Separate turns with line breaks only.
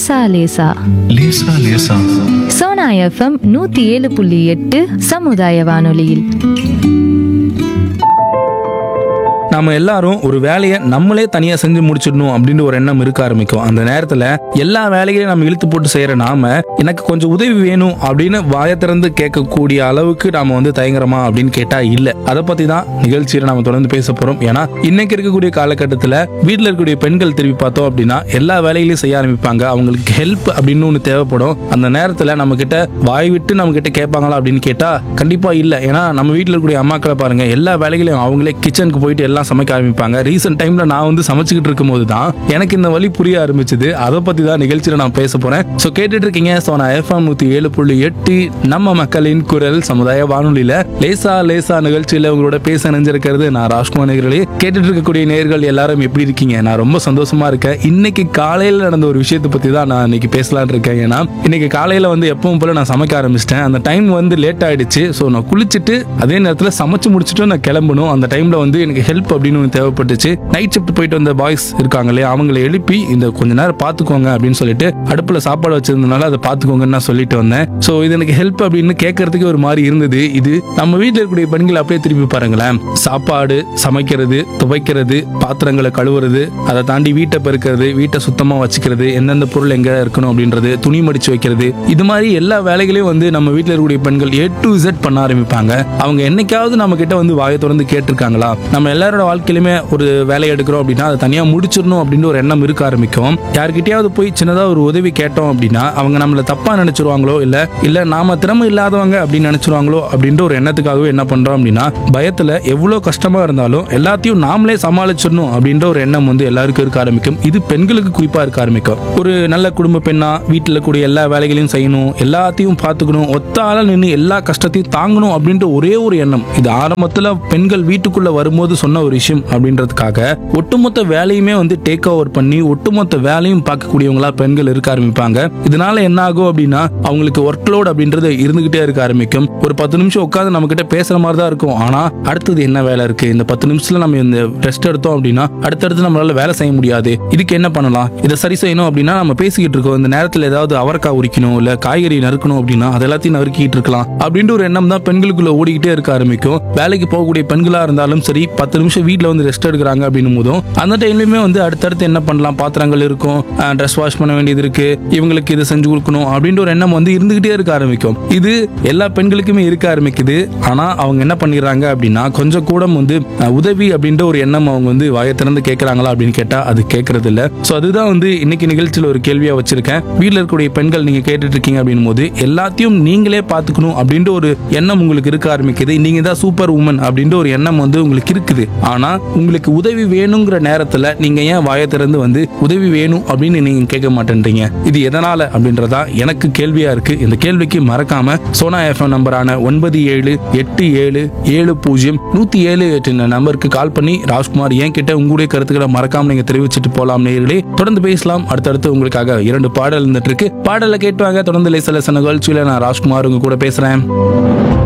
லேசா லேசா
லேசா லேசா
சோனா எஃப்எம் நூத்தி ஏழு புள்ளி எட்டு சமுதாய வானொலியில்
நம்ம எல்லாரும் ஒரு வேலையை நம்மளே தனியா செஞ்சு முடிச்சிடணும் அப்படின்னு ஒரு எண்ணம் இருக்க ஆரம்பிக்கும் அந்த நேரத்துல எல்லா வேலைகளையும் நம்ம இழுத்து போட்டு செய்யற நாம எனக்கு கொஞ்சம் உதவி வேணும் அப்படின்னு வாயை திறந்து கேட்கக்கூடிய அளவுக்கு நாம வந்து தயங்குறோமா அப்படின்னு கேட்டா இல்ல அதை பத்தி தான் நிகழ்ச்சியில நாம தொடர்ந்து பேச போறோம் ஏன்னா இன்னைக்கு இருக்கக்கூடிய காலகட்டத்துல வீட்டுல இருக்கக்கூடிய பெண்கள் திரும்பி பார்த்தோம் அப்படின்னா எல்லா வேலைகளையும் செய்ய ஆரம்பிப்பாங்க அவங்களுக்கு ஹெல்ப் அப்படின்னு ஒன்று தேவைப்படும் அந்த நேரத்துல நம்ம கிட்ட வாய் விட்டு நம்ம கிட்ட கேட்பாங்களா அப்படின்னு கேட்டா கண்டிப்பா இல்ல ஏன்னா நம்ம வீட்டுல இருக்கக்கூடிய அம்மாக்களை பாருங்க எல்லா வேலைகளையும் அவங்களே கிச்சனுக்கு போயிட்டு எல்லாம் சமைக்க ஆரம்பிப்பாங்க ரீசெண்ட் டைம்ல நான் வந்து சமைச்சுக்கிட்டு இருக்கும்போது தான் எனக்கு இந்த வழி புரிய ஆரம்பிச்சது அதை பத்தி தான் நிகழ்ச்சியில நான் பேச போறேன் ஸோ கேட்டுட்டு இருக்கீங்க ஸோ நான் எஃப்எம் நூத்தி ஏழு புள்ளி எட்டு நம்ம மக்களின் குரல் சமுதாய வானொலியில லேசா லேசா நிகழ்ச்சியில உங்களோட பேச நினைஞ்சிருக்கிறது நான் ராஜ்குமார் நேர்களே கேட்டுட்டு இருக்கக்கூடிய நேர்கள் எல்லாரும் எப்படி இருக்கீங்க நான் ரொம்ப சந்தோஷமா இருக்கேன் இன்னைக்கு காலையில நடந்த ஒரு விஷயத்தை பத்தி தான் நான் இன்னைக்கு பேசலாம்னு இருக்கேன் ஏன்னா இன்னைக்கு காலையில வந்து எப்பவும் போல நான் சமைக்க ஆரம்பிச்சிட்டேன் அந்த டைம் வந்து லேட் ஆயிடுச்சு ஸோ நான் குளிச்சுட்டு அதே நேரத்தில் சமைச்சு முடிச்சுட்டு நான் கிளம்பணும் அந்த டைம்ல வந்து எனக்கு ஹெல்ப் அப்படின்னு ஒன்று தேவைப்பட்டுச்சு நைட் ஷிஃப்ட் போயிட்டு வந்த பாய்ஸ் இருக்காங்க இல்லையா அவங்களை எழுப்பி இந்த கொஞ்ச நேரம் பார்த்துக்கோங்க அப்படின்னு சொல்லிட்டு அடுப்புல சாப்பாடு வச்சிருந்தனால அதை பார்த்துக்கோங்கன்னு நான் சொல்லிட்டு வந்தேன் ஸோ இது எனக்கு ஹெல்ப் அப்படின்னு கேட்கறதுக்கு ஒரு மாதிரி இருந்தது இது நம்ம வீட்டில் இருக்கக்கூடிய பெண்கள் அப்படியே திருப்பி பாருங்களேன் சாப்பாடு சமைக்கிறது துவைக்கிறது பாத்திரங்களை கழுவுறது அதை தாண்டி வீட்டை பெருக்கிறது வீட்டை சுத்தமா வச்சுக்கிறது எந்தெந்த பொருள் எங்க இருக்கணும் அப்படின்றது துணி மடிச்சு வைக்கிறது இது மாதிரி எல்லா வேலைகளையும் வந்து நம்ம வீட்டில் இருக்கக்கூடிய பெண்கள் ஏ டு Z பண்ண ஆரம்பிப்பாங்க அவங்க என்னைக்காவது நம்ம கிட்ட வந்து வாயை திறந்து கேட்டிருக்காங்களா நம்ம எல்லாரோட வாழ்க்கையிலுமே ஒரு வேலையை எடுக்கிறோம் அப்படின்னா அதை தனியா முடிச்சிடணும் அப்படின்னு ஒரு எண்ணம் இருக்க ஆரம்பிக்கும் யார்கிட்டயாவது போய் சின்னதா ஒரு உதவி கேட்டோம் அப்படின்னா அவங்க நம்மள தப்பா நினைச்சிருவாங்களோ இல்ல இல்ல நாம திறமை இல்லாதவங்க அப்படின்னு நினைச்சிருவாங்களோ அப்படின்ற ஒரு எண்ணத்துக்காகவே என்ன பண்றோம் அப்படின்னா பயத்துல எவ்வளவு கஷ்டமா இருந்தாலும் எல்லாத்தையும் நாமளே சமாளிச்சிடணும் அப்படின்ற ஒரு எண்ணம் வந்து எல்லாருக்கும் இருக்க ஆரம்பிக்கும் இது பெண்களுக்கு குறிப்பா இருக்க ஆரம்பிக்கும் ஒரு நல்ல குடும்ப பெண்ணா வீட்டுல கூடிய எல்லா வேலைகளையும் செய்யணும் எல்லாத்தையும் பார்த்துக்கணும் ஒத்த ஆளா நின்று எல்லா கஷ்டத்தையும் தாங்கணும் அப்படின்ற ஒரே ஒரு எண்ணம் இது ஆரம்பத்துல பெண்கள் வீட்டுக்குள்ள வரும்போது சொன்ன ஒரு விஷயம் அப்படின்றதுக்காக ஒட்டுமொத்த வேலையுமே வந்து டேக் ஓவர் பண்ணி ஒட்டுமொத்த வேலையும் பார்க்கக்கூடியவங்களா பெண்கள் இருக்க ஆரம்பிப்பாங்க இதனால என்ன ஆகும் அப்படின்னா அவங்களுக்கு ஒர்க் லோட் அப்படின்றது இருந்துகிட்டே இருக்க ஆரம்பிக்கும் ஒரு பத்து நிமிஷம் உட்காந்து நம்ம கிட்ட பேசுற மாதிரி தான் இருக்கும் ஆனா அடுத்தது என்ன வேலை இருக்கு இந்த பத்து நிமிஷத்துல நம்ம இந்த ரெஸ்ட் எடுத்தோம் அப்படின்னா அடுத்தடுத்து நம்மளால வேலை செய்ய முடியாது இதுக்கு என்ன பண்ணலாம் இதை சரி செய்யணும் அப்படின்னா நம்ம பேசிக்கிட்டு இருக்கோம் இந்த நேரத்துல ஏதாவது அவரைக்காய் உரிக்கணும் இல்ல காய்கறி நறுக்கணும் அப்படின்னா அது எல்லாத்தையும் நறுக்கிட்டு இருக்கலாம் அப்படின்ற ஒரு எண்ணம் தான் பெண்களுக்குள்ள ஓடிக்கிட்டே இருக்க ஆரம்பிக்கும் வேலைக்கு போகக்கூடிய பெண்களா இருந்தாலும் சரி பத்து நிமிஷம் வீட்ல வந்து ரெஸ்ட் எடுக்கிறாங்க அப்படின்னும் போதும் அந்த டைம்லயுமே வந்து அடுத்தடுத்து என்ன பண்ணலாம் பாத்திரங்கள் இருக்கும் ட்ரெஸ் வாஷ் பண்ண வேண்டியது இருக்கு இவங்களுக்கு இதை செஞ்சு கொடுக்கணும் அப்படின்ற ஒரு எண்ணம் வந்து இருந்துகிட்டே இருக்க ஆரம்பிக்கும் இது எல்லா பெண்களுக்குமே இருக்க ஆரம்பிக்குது ஆனா அவங்க என்ன பண்ணிடுறாங்க அப்படின்னா கொஞ்சம் கூட வந்து அஹ், உதவி அப்படின்ற ஒரு எண்ணம் அவங்க வந்து வாயை திறந்து கேட்கறாங்களா அப்படின்னு கேட்டா அது கேட்கறது இல்ல சோ அதுதான் வந்து இன்னைக்கு நிகழ்ச்சியில ஒரு கேள்வியா வச்சிருக்கேன் வீட்ல இருக்கக்கூடிய பெண்கள் நீங்க கேட்டுட்டு இருக்கீங்க அப்படின்னும் போது எல்லாத்தையும் நீங்களே பாத்துக்கணும் அப்படின்ற ஒரு எண்ணம் உங்களுக்கு இருக்க ஆரம்பிக்குது நீங்க தான் சூப்பர் உமன் அப்படின்ற ஒரு எண்ணம் வந்து உங்களுக்கு இருக்குது ஆனா உங்களுக்கு உதவி வேணுங்கிற நேரத்துல நீங்க ஏன் வாயை திறந்து வந்து உதவி வேணும் அப்படின்னு நீங்க கேட்க மாட்டேன்றீங்க இது எதனால அப்படின்றதா எனக்கு கேள்வியா இருக்கு இந்த கேள்விக்கு மறக்காம சோனா எஃப்எம் நம்பரான ஒன்பது ஏழு எட்டு ஏழு ஏழு பூஜ்ஜியம் நூத்தி ஏழு எட்டு இந்த நம்பருக்கு கால் பண்ணி ராஜ்குமார் என் கிட்ட உங்களுடைய கருத்துக்களை மறக்காம நீங்க தெரிவிச்சிட்டு போலாம் நேர்களே தொடர்ந்து பேசலாம் அடுத்தடுத்து உங்களுக்காக இரண்டு பாடல் இருந்துட்டு இருக்கு பாடலை கேட்டுவாங்க தொடர்ந்து லேச லேச நிகழ்ச்சியில நான் ராஜ்குமார் உங்க கூட பேசுறேன்